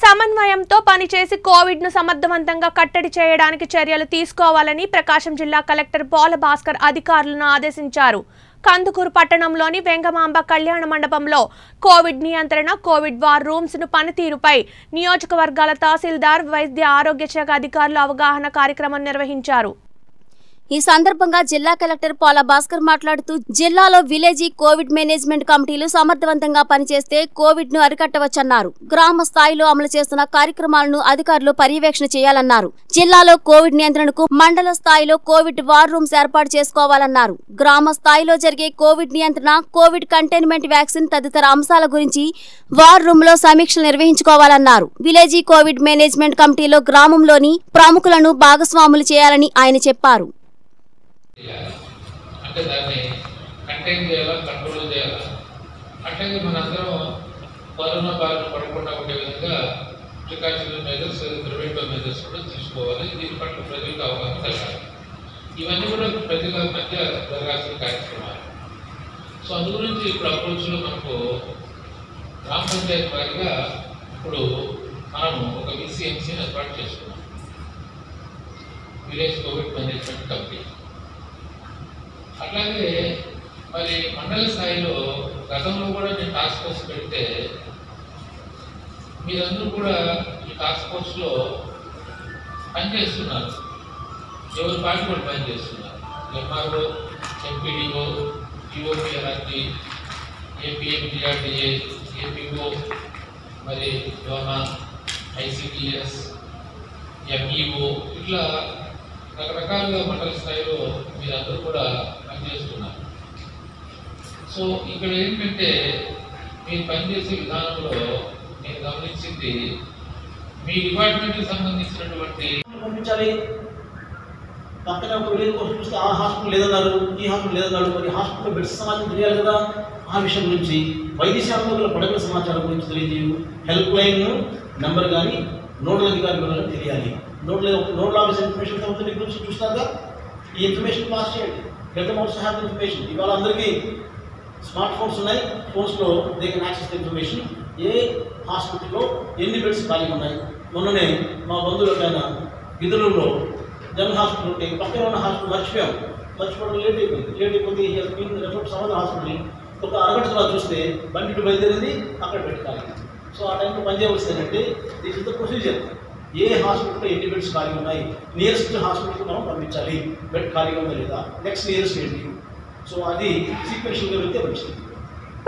సమన్వయంతో పనిచేసి కోవిడ్ ను సమర్థవంతంగా కట్టడి చేయడానికి చర్యలు తీసుకోవాలని ప్రకాశం జిల్లా కలెక్టర్ పోల భాస్కర్ అధికారులను ఆదేశించారు కందుకూరు పట్టణంలోని వెంగమాంబ కళ్యాణ మండపంలో కోవిడ్ నియంత్రణ కోవిడ్ వార్ రూమ్స్ ను పనితీరుపై నియోజకవర్గాల తహసీల్దార్ వైద్య ఆరోగ్య శాఖ అధికారులు అవగాహన కార్యక్రమం నిర్వహించారు ఈ సందర్భంగా జిల్లా కలెక్టర్ పోల భాస్కర్ మాట్లాడుతూ జిల్లాలో విలేజీ కోవిడ్ మేనేజ్మెంట్ కమిటీలు సమర్థవంతంగా పనిచేస్తే కోవిడ్ ను అరికట్టవచ్చన్నారు గ్రామ స్థాయిలో అమలు చేస్తున్న కార్యక్రమాలను అధికారులు పర్యవేక్షణ చేయాలన్నారు జిల్లాలో కోవిడ్ నియంత్రణకు మండల స్థాయిలో కోవిడ్ వార్ రూమ్స్ ఏర్పాటు చేసుకోవాలన్నారు గ్రామ స్థాయిలో జరిగే కోవిడ్ నియంత్రణ కోవిడ్ కంటైన్మెంట్ వ్యాక్సిన్ తదితర అంశాల గురించి వార్ రూమ్ లో సమీక్షలు నిర్వహించుకోవాలన్నారు విలేజీ కోవిడ్ మేనేజ్మెంట్ కమిటీలో గ్రామంలోని ప్రముఖులను భాగస్వాములు చేయాలని ఆయన చెప్పారు చేయాలి అంటే దాన్ని కంటైన్ చేయాలా కంట్రోల్ చేయాలా అట్లాగే మనందరం కరోనా బారిన పడకుండా ఉండే విధంగా ప్రికాషనరీ మెజర్స్ ప్రివెంటివ్ మెజర్స్ కూడా తీసుకోవాలి దీని పట్ల ప్రజలకు అవగాహన కలగాలి ఇవన్నీ కూడా ప్రజల మధ్య జరగాల్సిన కార్యక్రమాలు సో అందు గురించి ఇప్పుడు అప్రోచ్లో మనకు గ్రామ పంచాయతీ వారిగా ఇప్పుడు మనము ఒక విసిఎంసీని ఏర్పాటు చేసుకున్నాం విలేజ్ కోవిడ్ మేనేజ్మెంట్ కమిటీ అట్లాగే మరి మండల స్థాయిలో గతంలో కూడా నేను టాస్క్ ఫోర్స్ పెడితే మీరందరూ కూడా ఈ టాస్క్ ఫోర్స్లో పనిచేస్తున్నారు ఎవరి పార్టీ కూడా పనిచేస్తున్నారు MRO MPDO EOPRT APMDRDA APO మరి డోనా ఐసిడిఎస్ ఎంఈఓ ఇట్లా రకరకాలుగా మండల స్థాయిలో మీరందరూ కూడా పనిచేస్తున్నారు సో ఇక్కడ ఏంటంటే మీరు పనిచేసే విధానంలో నేను గమనించింది మీ డిపార్ట్మెంట్కి సంబంధించినటువంటి పంపించాలి పక్కన ఒక విలేజ్ కోసం చూస్తే ఆ హాస్పిటల్ లేదన్నారు ఈ హాస్పిటల్ లేదన్నారు మరి హాస్పిటల్ బెడ్స్ సమాచారం తెలియాలి కదా ఆ విషయం గురించి వైద్య శాఖలో గల పడగల సమాచారం గురించి తెలియజేయు హెల్ప్ లైన్ నెంబర్ కానీ నోడల్ అధికారి వివరాలు తెలియాలి నోడల్ నోడల్ ఆఫీస్ ఇన్ఫర్మేషన్ అవుతుంది గురించి చూస్తారుగా ఈ ఇన్ఫర్మేషన్ పాస్ చేయండి గెట్ ఆల్సో హ్యావ్ ఇన్ఫర్మేషన్ ఇవాళ అందరికీ స్మార్ట్ ఫోన్స్ ఉన్నాయి ఫోన్స్లో దే కెన్ యాక్సెస్ ఇన్ఫర్మేషన్ ఏ హాస్పిటల్లో ఎన్ని బెడ్స్ ఖాళీగా ఉన్నాయి మొన్ననే మా బంధువుల పైన విధులలో జనరల్ హాస్పిటల్ ఉంటే పక్కన ఉన్న హాస్పిటల్ మర్చిపోయాం మర్చిపోవడం లేట్ అయిపోయింది లేట్ అయిపోతే రెఫర్ సమర్థ హాస్పిటల్ ఒక అరగంట తర్వాత చూస్తే బండి ఇటు బయలుదేరింది అక్కడ పెట్టి ఖాళీ సో ఆ టైంలో పని చేయవలసింది ఏంటంటే దిస్ ఇస్ ద ప్రొసీజర్ ఏ హాస్పిటల్లో ఎన్ని బెడ్స్ ఖాళీ ఉన్నాయి నియరెస్ట్ హాస్పిటల్కి మనం పంపించాలి బెడ్ ఖాళీగా ఉందా లేదా నెక్స్ట్ నియరెస్ట్ ఏంటి సో అది సీక్వెన్షియల్గా వెళ్తే మంచిది